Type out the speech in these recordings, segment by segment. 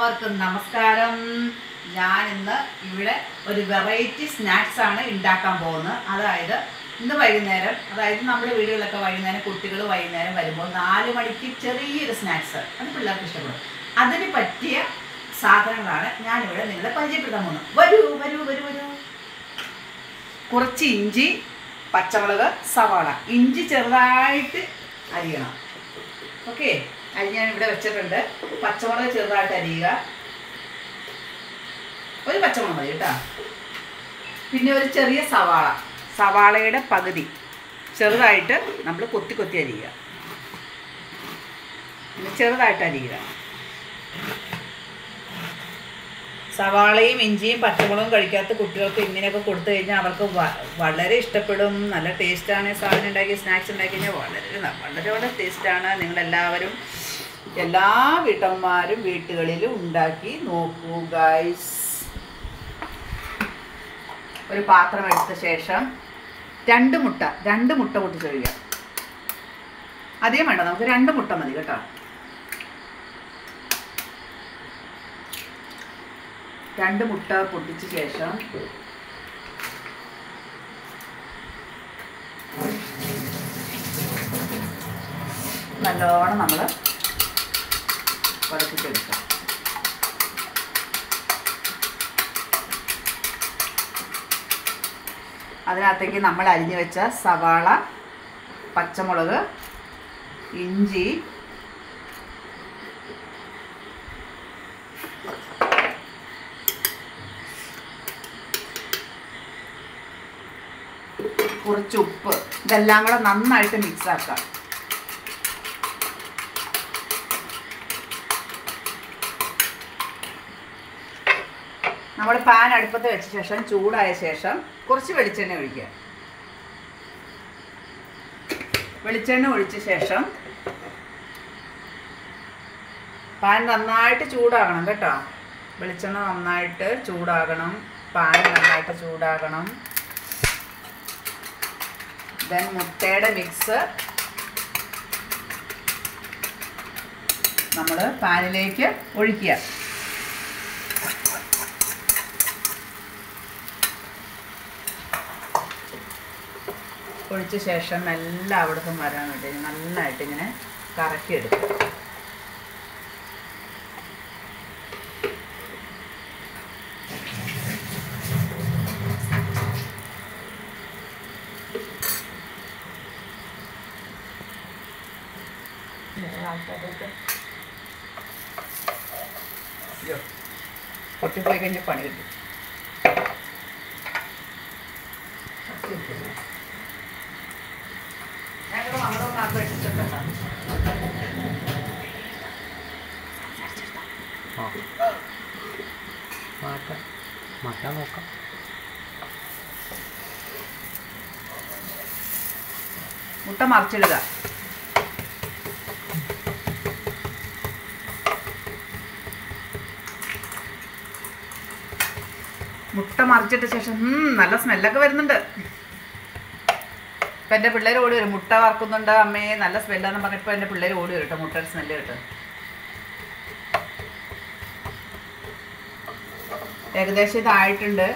എല്ലാവർക്കും നമസ്കാരം ഞാൻ ഇന്ന് ഇവിടെ ഒരു വെറൈറ്റി സ്നാക്സ് ആണ് ഉണ്ടാക്കാൻ പോകുന്നത് അതായത് ഇന്ന് വൈകുന്നേരം അതായത് നമ്മുടെ വീടുകളിലൊക്കെ വൈകുന്നേരം കുട്ടികൾ വൈകുന്നേരം വരുമ്പോൾ നാല് മണിക്ക് ചെറിയൊരു സ്നാക്സ് അത് പിള്ളേർക്ക് ഇഷ്ടപ്പെടും അതിന് പറ്റിയ സാധനങ്ങളാണ് ഞാനിവിടെ നിങ്ങളെ പരിചയപ്പെടുത്താൻ പോകുന്നത് വരൂ വരൂ വരൂ വരൂ കുറച്ച് ഇഞ്ചി പച്ചമുളക് സവാള ഇഞ്ചി ചെറുതായിട്ട് അരിയണം ഓക്കെ അരി ഞാൻ ഇവിടെ വെച്ചിട്ടുണ്ട് പച്ചമുളക് ചെറുതായിട്ട് അരിയുക ഒരു പച്ചമുളക് മതി കേട്ടോ പിന്നെ ഒരു ചെറിയ സവാള സവാളയുടെ പകുതി ചെറുതായിട്ട് നമ്മൾ കൊത്തി കൊത്തി അരിയുക പിന്നെ ചെറുതായിട്ട് അരിയുക സവാളയും ഇഞ്ചിയും പച്ചമുളകും കഴിക്കാത്ത കുട്ടികൾക്ക് ഇങ്ങനെയൊക്കെ കൊടുത്തു കഴിഞ്ഞാൽ അവർക്ക് വ- വളരെ ഇഷ്ടപ്പെടും നല്ല ടേസ്റ്റാണ് സാധനം ഉണ്ടാക്കി സ്നാക്സ് ഉണ്ടാക്കി കഴിഞ്ഞാൽ വളരെ ന- വളരെ വളരെ ടേസ്റ്റാണ് നിങ്ങളെല്ലാവരും എല്ലാ വീട്ടമ്മമാരും വീട്ടുകളിലും ഉണ്ടാക്കി നോക്കൂ ഗൈസ് ഒരു പാത്രം എടുത്ത ശേഷം രണ്ട് മുട്ട രണ്ട് മുട്ട പൊട്ടിച്ചൊഴിക്കുക അധികം വേണ്ട നമുക്ക് രണ്ട് മുട്ട മതി കേട്ടോ രണ്ട് മുട്ട പൊട്ടിച്ച ശേഷം നല്ലോണം നമ്മൾ പതപ്പിച്ചെടുക്കാം അതിനകത്തേക്ക് നമ്മൾ അരിഞ്ഞു വെച്ച സവാള പച്ചമുളക് ഇഞ്ചി കുറച്ച് ഉപ്പ് ഇതെല്ലാം കൂടെ നന്നായിട്ട് മിക്സ് ആക്കാം നമ്മൾ പാൻ അടുപ്പത്ത് വെച്ച ശേഷം ചൂടായ ശേഷം കുറച്ച് വെളിച്ചെണ്ണ ഒഴിക്കുക വെളിച്ചെണ്ണ ഒഴിച്ച ശേഷം പാൻ നന്നായിട്ട് ചൂടാകണം കേട്ടോ വെളിച്ചെണ്ണ നന്നായിട്ട് ചൂടാകണം പാൻ നന്നായിട്ട് ചൂടാകണം ദെൻ മുട്ടയുടെ മിക്സ് നമ്മൾ പാനിലേക്ക് ഒഴിക്കുക ഒഴിച്ച ശേഷം എല്ലായിടത്തും വരാൻ വേണ്ടി നന്നായിട്ട് ഇങ്ങനെ കറക്കിയെടുക്കുക അയ്യോ പൊട്ടിപ്പോയി കഴിഞ്ഞാൽ പണി കിട്ടും ഞാനിവിടെ നമ്മുടെ നാട്ടിൽ വെച്ചിട്ടുണ്ടല്ലോ മാറ്റാം മാറ്റാൻ നോക്കാം മുട്ട മറിച്ചിടുക മുട്ട മറിച്ചിട്ട ശേഷം ഉം, നല്ല സ്മെല്ലൊക്കെ വരുന്നുണ്ട് ഇപ്പം എൻ്റെ പിള്ളേർ ഓടി വരും മുട്ട വറക്കുന്നുണ്ട് അമ്മയെ നല്ല സ്മെല്ലാന്ന് പറഞ്ഞപ്പോൾ എൻ്റെ പിള്ളേർ ഓടി വരും കേട്ടോ മുട്ടയുടെ സ്മെല്ല് കേട്ടോ ഏകദേശം ഇതായിട്ടുണ്ട്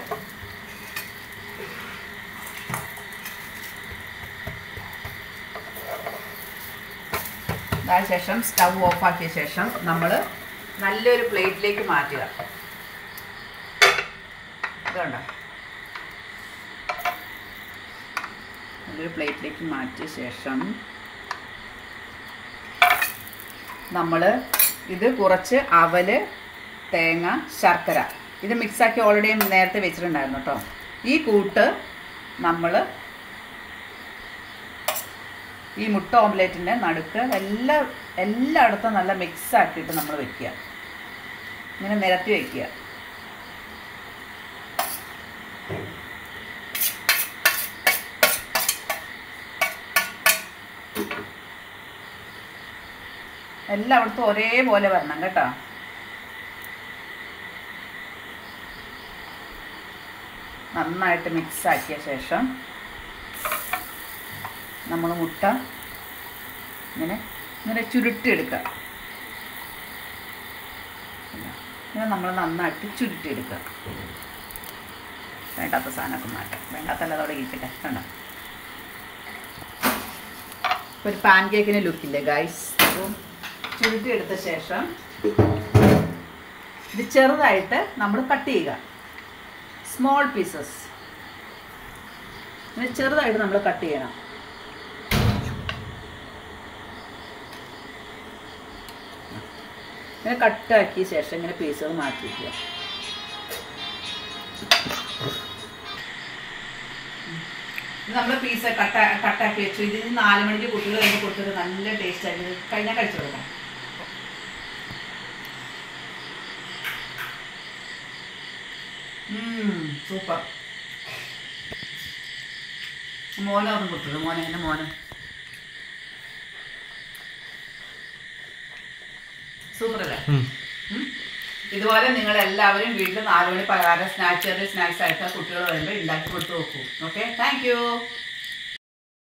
അതിന് ശേഷം സ്റ്റൗ ഓഫാക്കിയ ശേഷം നമ്മൾ നല്ലൊരു പ്ലേറ്റിലേക്ക് മാറ്റുക ഇതുണ്ടോ നല്ലൊരു പ്ലേറ്റിലേക്ക് മാറ്റിയ ശേഷം നമ്മൾ ഇത് കുറച്ച് അവല് തേങ്ങ ശർക്കര ഇത് മിക്സാക്കി ഓൾറെഡി നേരത്തെ വെച്ചിട്ടുണ്ടായിരുന്നു കേട്ടോ ഈ കൂട്ട് നമ്മൾ ഈ മുട്ട ഓംലേറ്റിൻ്റെ നടുക്ക് എല്ലാ എല്ലായിടത്തും നല്ല മിക്സ് ആക്കിയിട്ട് നമ്മൾ വെക്കുക ഇങ്ങനെ നിരത്തി വെക്കുക എല്ലായിടത്തും ഒരേപോലെ വരണം കേട്ടോ നന്നായിട്ട് മിക്സ് ആക്കിയ ശേഷം നമ്മൾ മുട്ട ഇങ്ങനെ ഇങ്ങനെ ചുരുട്ടിയെടുക്കുക ഇങ്ങനെ നമ്മൾ നന്നായിട്ട് ചുരുട്ടിയെടുക്കുക വേണ്ടാത്ത സാധനമൊക്കെ മാറ്റാം വേണ്ടാത്തല്ല അതോടെ ഇരിക്കട്ടെ കണ്ടോ ഒരു പാൻ കേക്കിന് ലുക്കില്ലേ ഗൈസ് അപ്പം ചുരുട്ടിയെടുത്ത ശേഷം ഇത് ചെറുതായിട്ട് നമ്മൾ കട്ട് ചെയ്യുക സ്മോൾ പീസസ് ഇങ്ങനെ ചെറുതായിട്ട് നമ്മൾ കട്ട് ചെയ്യണം ഇങ്ങനെ കട്ടാക്കിയ ശേഷം ഇങ്ങനെ പീസുകൾ മാറ്റി വയ്ക്കുക നമ്മൾ പീസ് കട്ട കട്ടാക്കി വെച്ചു ഇതിന് നാല് മണിക്ക് കുട്ടികൾ കഴിഞ്ഞ് കൊടുത്തിട്ട് നല്ല ടേസ്റ്റ് ആയിട്ട് കഴിഞ്ഞാൽ കഴിച്ചു കൊടുക്കാം സൂപ്പർ മോനെ ഒന്നും കൊടുത്തത് മോനെ എൻ്റെ മോനെ സൂപ്പർ അല്ലേ ഉം. ഇതുപോലെ നിങ്ങൾ എല്ലാവരും വീട്ടിൽ നാല് മണി പലഹാരം സ്നാക്സ് ചെറിയ സ്നാക്സ് ആയിട്ട് കുട്ടികൾ വരുമ്പോൾ ഉണ്ടാക്കി കൊടുത്തു നോക്കൂ ഓക്കെ താങ്ക് യു